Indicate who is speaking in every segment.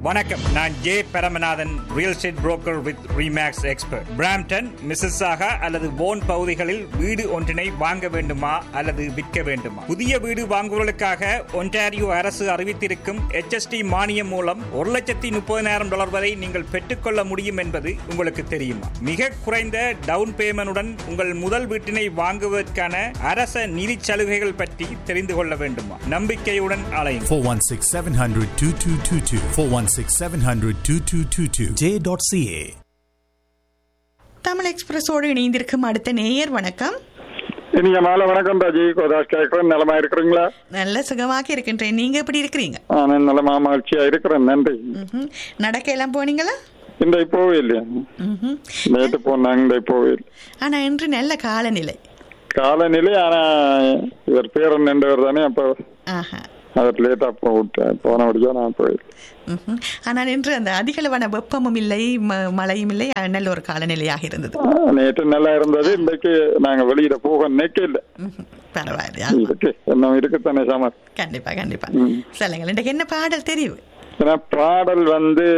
Speaker 1: வணக்கம் நான் J Paramanathan real estate broker with Remax expert Brampton Mississauga அல்லது போன் பகுதிகளில் வீடு ஒன்றினை வாங்க வேண்டுமா அல்லது விற்க வேண்டுமா புதிய வீடு வாங்குவதற்காக ஒன்டாரியோ அரசு அறிவித்திருக்கும் HST மானியம் மூலம் ஒரு லட்சத்தி முப்பதினாயிரம் டாலர் வரை நீங்கள் பெற்றுக்கொள்ள முடியும் என்பது உங்களுக்கு தெரியுமா மிக குறைந்த டவுன் பேமெண்டுடன் உங்கள் முதல் வீட்டினை வாங்குவதற்கான அரச நிதி சலுகைகள் பற்றி தெரிந்து கொள்ள வேண்டுமா நம்பிக்கையுடன் அலையும்
Speaker 2: 416 700 2222. 416 700 2222. J.ca.
Speaker 3: தமிழ் எக்ஸ்பிரஸோடு இணைந்திருக்கும் அடுத்த நேயர் வணக்கம்
Speaker 4: இனிய மாலை வணக்கம் ராஜி கோதாஸ் கேட்கிறேன் நலமா இருக்கிறீங்களா
Speaker 3: நல்ல சுகமாக இருக்கின்றேன் நீங்க எப்படி இருக்கிறீங்க
Speaker 4: நான் நலமா மகிழ்ச்சியா இருக்கிறேன் நன்றி
Speaker 3: ம்ஹும். நடக்க எல்லாம் போனீங்களா
Speaker 4: இந்த போவே இல்லையா
Speaker 3: ம்ஹும்.
Speaker 4: நேற்று போனாங்க இந்த போவே இல்லை
Speaker 3: ஆனா இன்று நல்ல காலநிலை
Speaker 4: காலநிலை ஆனா இவர் பேரன் நின்றவர் தானே அப்ப
Speaker 3: ஆஹா
Speaker 4: அவர் லேட்டா போட்டேன் போனபடியா நான் போயிரு
Speaker 3: ம்ஹும். ஆனால் இன்று அந்த அதிகளவான வெப்பமும் இல்லை ம- மழையும் இல்லை அஹ், நல்ல ஒரு காலநிலையாக இருந்தது
Speaker 4: நேற்று நல்லா இருந்தது இன்றைக்கு நாங்க வெளியிட போக நினைக்க இல்லை
Speaker 3: ம்ஹும். பரவாயில்லையா
Speaker 4: இருக்கு என்ன இருக்குத்தானே சாமர்
Speaker 3: கண்டிப்பா கண்டிப்பா சொல்லுங்கள் இன்றைக்கு என்ன பாடல் தெரியும்
Speaker 4: ஏன்னா பாடல் வந்து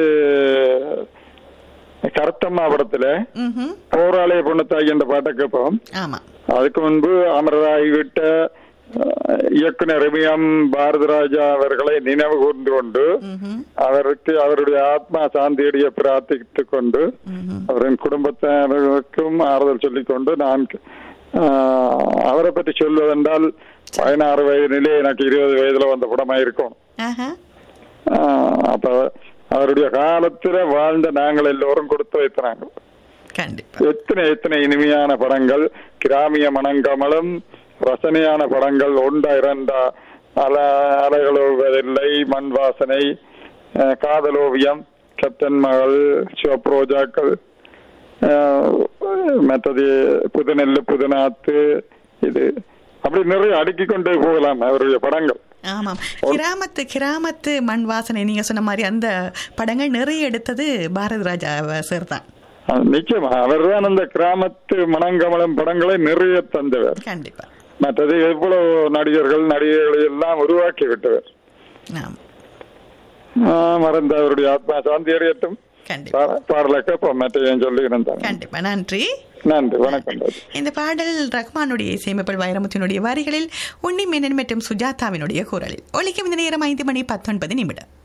Speaker 4: கருத்தம்மா படத்துல
Speaker 3: ம்ஹும்.
Speaker 4: போராளிய பொண்ணு என்ற பாட்டை கேட்போம்
Speaker 3: ஆமா
Speaker 4: அதுக்கு முன்பு அமரராகிவிட்ட அஹ், இயக்குனர் ரவியம் பாரதிராஜா அவர்களை நினைவு கூர்ந்து கொண்டு
Speaker 3: ம்ஹும்.
Speaker 4: அவருக்கு அவருடைய ஆத்மா சாந்தியடைய பிரார்த்தித்துக் கொண்டு அவரின் குடும்பத்தினருக்கும் ஆறுதல் சொல்லிக் கொண்டு நான் அஹ், அவரை பற்றி சொல்வதென்றால் பதினாறு வயதிலே எனக்கு இருபது வயதுல வந்த படமா இருக்கும்
Speaker 3: ஆஹா
Speaker 4: அஹ், அப்ப அவருடைய காலத்துல வாழ்ந்த நாங்கள் எல்லோரும் கொடுத்து வைத்தாங்க
Speaker 3: கண்டிப்பா
Speaker 4: எத்தனை எத்தனை இனிமையான படங்கள் கிராமிய மணங்கமலம் ரசனையான படங்கள் ஒன்றா இரண்டா அல அலைகளோவதில்லை மண் வாசனை அஹ், காதலோவியம் கேப்டன் மகள் சிவப்ரோஜாக்கள் அஹ், மற்றது புதுநெல்லு புதுநாத்து இது அப்படி நிறைய அடுக்கிக் கொண்டே போகலாம் அவருடைய படங்கள்
Speaker 3: ஆமாம் கிராமத்து கிராமத்து மண் வாசனை நீங்க சொன்ன மாதிரி அந்த படங்கள் நிறைய எடுத்தது பாரதி ராஜா சார் தான்
Speaker 4: அஹ், நிச்சயமா அவர்தான் அந்த கிராமத்து மணங்கமலம் படங்களை நிறைய தந்தவர்
Speaker 3: கண்டிப்பா
Speaker 4: மற்றது எவ்வளவு நடிகர்கள் நடிகைகளை எல்லாம் உருவாக்கி விட்டவர்
Speaker 3: ஆம்
Speaker 4: ஆ, மறந்த அவருடைய ஆத்மா சாந்தி அடையட்டும்
Speaker 3: கண்டிப்பா
Speaker 4: பாடலை கேட்போம் மற்றையும் சொல்லி இருந்தாங்க
Speaker 3: கண்டிப்பா நன்றி
Speaker 4: நன்றி வணக்கம் ராஜி.
Speaker 3: இந்த பாடல் ரஹ்மானுடைய இசையமைப்பில் வைரமுத்தினுடைய வரிகளில் உன்னி மேனன் மற்றும் சுஜாதாவினுடைய குரலில் ஒலிக்கும் இந்த நேரம் ஐந்து மணி பத்தொன்பது நிமிடம்